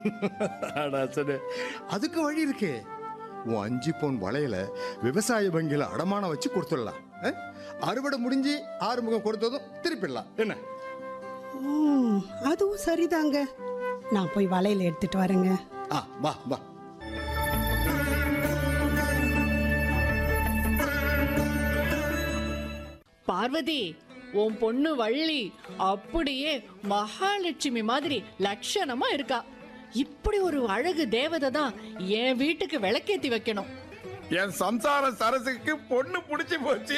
அடாசனே அதுக்கு வழி இருக்கே உன் அஞ்சு பவுன் வளையல விவசாய வங்கியில அடமானம் வச்சு கொடுத்துடலாம் அஹ்? அறுவடை முடிஞ்சு ஆறுமுகம் கொடுத்ததும் திருப்பிடலாம் என்ன ம், அதுவும் சரிதாங்க நான் போய் வளையல் எடுத்துட்டு வரேங்க ஆ வா வா பார்வதி உன் பொண்ணு வள்ளி அப்படியே மகாலட்சுமி மாதிரி லட்சணமா இருக்கா இப்படி ஒரு அழகு தேவதை தான் என் வீட்டுக்கு விளக்கேத்தி வைக்கணும் என் சம்சார சரசுக்கு பொண்ணு புடிச்சு போச்சு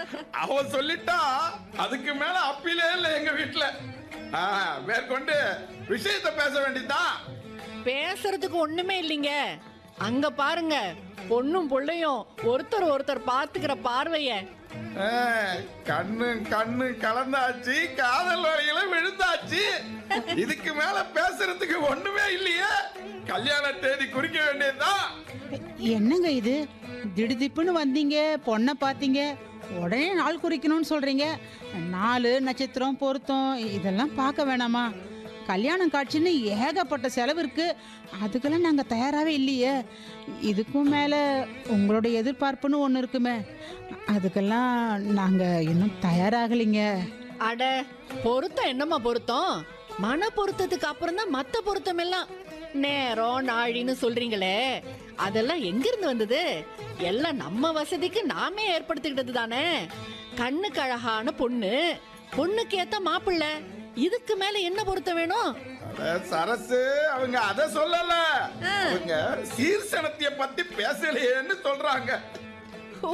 அவ சொல்லிட்டா அதுக்கு மேல அப்பீலே இல்ல எங்க வீட்டுல ஆ, மேற்கொண்டு விஷயத்தை பேச வேண்டியதுதான் பேசுறதுக்கு ஒண்ணுமே இல்லைங்க அங்க பாருங்க பொண்ணும் புள்ளையும் ஒருத்தர் ஒருத்தர் பாத்துக்கிற பார்வைய ஆ, கண்ணு கண்ணு கலந்தாச்சு காதல் வரையில விழுந்தாச்சு இதுக்கு மேல பேசுறதுக்கு ஒண்ணுமே இல்லையே கல்யாண தேதி குறிக்க வேண்டியதுதான் என்னங்க இது திடுதிப்புன்னு வந்தீங்க பொண்ணை பார்த்தீங்க உடனே நாள் குறிக்கணும்னு சொல்றீங்க நாலு நட்சத்திரம் பொருத்தம் இதெல்லாம் பார்க்க வேணாமா கல்யாணம் காட்சின்னு ஏகப்பட்ட செலவு இருக்கு அதுக்கெல்லாம் நாங்கள் தயாராகவே இல்லையே இதுக்கும் மேலே உங்களோட எதிர்பார்ப்புன்னு ஒன்று இருக்குமே அதுக்கெல்லாம் நாங்கள் இன்னும் தயாராகலைங்க அட பொருத்தம் என்னம்மா பொருத்தம் மன பொருத்தத்துக்கு அப்புறம் தான் மத்த பொருத்தம் எல்லாம் நேரம் நாழின்னு சொல்றீங்களே அதெல்லாம் எங்கிருந்து வந்தது எல்லாம் நம்ம வசதிக்கு நாமே ஏற்படுத்திக்கிட்டது தானே கண்ணுக்கு அழகான பொண்ணு பொண்ணுக்கு ஏத்த மாப்பிள்ளை இதுக்கு மேல என்ன பொருத்தம் வேணும் அட, சரசு அவங்க அத சொல்லல அவங்க சீர்சனத்திய பத்தி பேசலையேன்னு சொல்றாங்க ஓ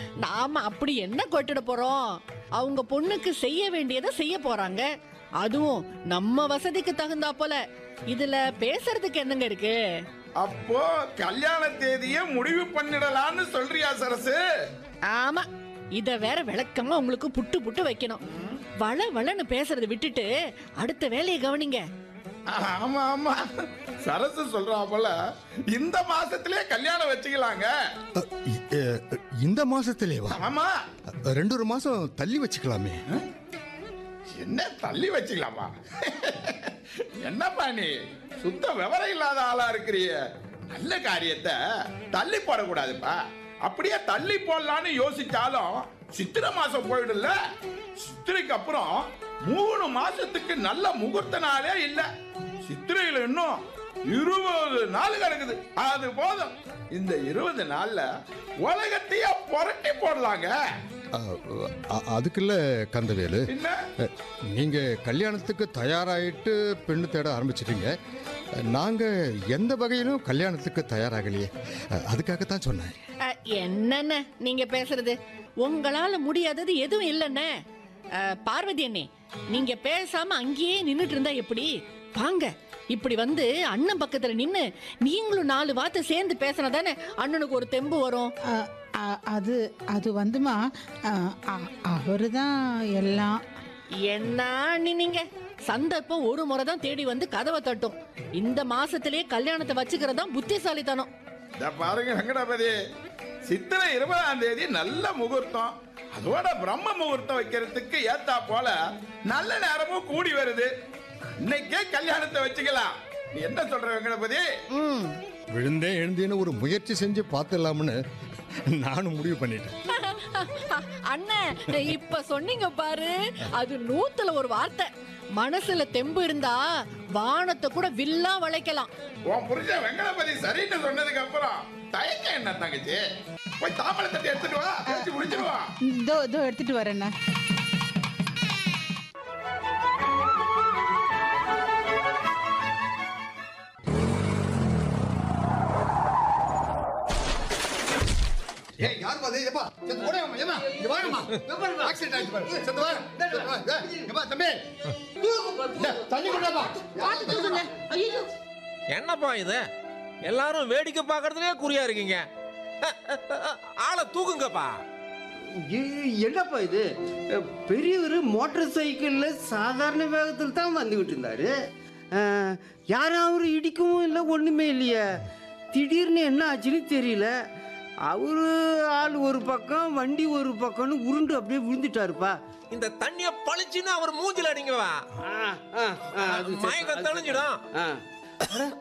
நாம அப்படி என்ன கொட்டிட போறோம் அவங்க பொண்ணுக்கு செய்ய வேண்டியதை செய்ய போறாங்க அதுவும் நம்ம வசதிக்கு தகுந்தா போல இதுல பேசுறதுக்கு என்னங்க இருக்கு அப்போ கல்யாண தேதியை முடிவு பண்ணிடலாம்னு சொல்றியா சரசு ஆமா இத வேற விளக்கமா உங்களுக்கு புட்டு புட்டு வைக்கணும் வள வளன்னு பேசுறத விட்டுட்டு அடுத்த வேலையை கவனிங்க ஆமா ஆமா சரசு சொல்றா போல இந்த மாசத்திலே கல்யாணம் வச்சுக்கலாங்க அ, இ- அ, இந்த மாசத்திலேவா ஆமா அ, ரெண்டு ஒரு மாசம் தள்ளி வச்சுக்கலாமே என்ன தள்ளி வச்சுக்கலாமா என்னப்பா நீ சுத்த விவரம் இல்லாத ஆளா இருக்கிறிய நல்ல காரியத்தை தள்ளி போடக்கூடாதுப்பா அப்படியே தள்ளி போடலான்னு யோசிச்சாலும் சித்திரை மாசம் போயிடும்ல சித்திரைக்கு அப்புறம் மூணு மாசத்துக்கு நல்ல முகூர்த்த நாளே இல்ல சித்திரையில இன்னும் இருபது நாள் கிடக்குது அது போதும் இந்த இருபது நாள்ல உலகத்தையே புரட்டி போடலாங்க அ, அ, அதுக்குல்ல கந்தவேலு என்ன அ, நீங்க கல்யாணத்துக்கு தயாராயிட்டு பெண்ணு தேட ஆரம்பிச்சிட்டீங்க அ, நாங்க எந்த வகையிலும் கல்யாணத்துக்கு தயாராகலையே அ, அதுக்காகத்தான் சொன்னேன் அ, என்னண்ணே நீங்க பேசுறது உங்களால முடியாதது எதுவும் இல்லைண்ணே அ, பார்வதி அண்ணே நீங்க பேசாம அங்கேயே நின்னுட்டு இருந்தா எப்படி வாங்க இப்படி வந்து அண்ணன் பக்கத்துல நின்னு நீங்களும் நாலு வார்த்தை சேர்ந்து பேசினா தானே அண்ணனுக்கு ஒரு தெம்பு வரும் அ, அ, அது அது வந்துமா அவரு தான் எல்லாம் என்ன அண்ணி நீங்க சந்தர்ப்பம் ஒரு முறை தான் தேடி வந்து கதவை தட்டும் இந்த மாசத்திலேயே கல்யாணத்தை வச்சுக்கிறதா புத்திசாலித்தனம் இத பாருங்க வெங்கடாபதி சித்திரை இருபதாம் தேதி நல்ல முகூர்த்தம் அதோட பிரம்ம முகூர்த்தம் வைக்கிறதுக்கு ஏத்தா போல நல்ல நேரமும் கூடி வருது இன்னைக்கே கல்யாணத்தை வச்சுக்கலாம் நீ என்ன சொல்ற வெங்கடபதி ம் விழுந்தே எழுந்தேன்னு ஒரு முயற்சி செஞ்சு பார்த்துடலாம்னு நானும் முடிவு பண்ணிட்டேன் அண்ணன் இப்ப சொன்னீங்க பாரு அது நூத்துல ஒரு வார்த்தை மனசுல தெம்பு இருந்தா வானத்தை கூட வில்லா வளைக்கலாம் உன் புருஷன் வெங்கடபதி சரின்னு சொன்னதுக்கு அப்புறம் தயக்கம் என்ன தங்கச்சி போய் தாமரை தட்டி எடுத்துட்டு வா பேசி முடிச்சிருவா இதோ இதோ எடுத்துட்டு வரேண்ணே ஏய் யார் பாது ஏப்பா செத்து ஓடேம்மா ஏமா இங்க வாங்கம்மா ஆக்சிடென்ட் ஆயிடுச்சு பாரு செத்து வா செத்து வா ஏய், ஏப்பா தம்பி டேய், தண்ணி கொண்டாப்பா என்னப்பா இது எல்லாரும் வேடிக்கை பார்க்கறதுலயே குறியா இருக்கீங்க ஆளை தூக்குங்கப்பா ஏய், என்னப்பா இது பெரியவர் மோட்டார் சைக்கிளில் சாதாரண வேகத்தில் தான் வந்துகிட்டு இருந்தாரு அஹ், யாரும் அவர் இடிக்கவும் இல்லை ஒன்றுமே இல்லையே திடீர்னு என்ன ஆச்சுன்னு தெரியல அவரு ஆள் ஒரு பக்கம் வண்டி ஒரு பக்கம்னு உருண்டு அப்படியே விழுந்துட்டாருப்பா இந்த தண்ணிய பளிச்சுன்னு அவர் மூஞ்சில அடிங்கவா ஆ, ஆ, ஆ, அது சரி, மயக்கம் அது சரி. தெளிஞ்சிடும் ஆ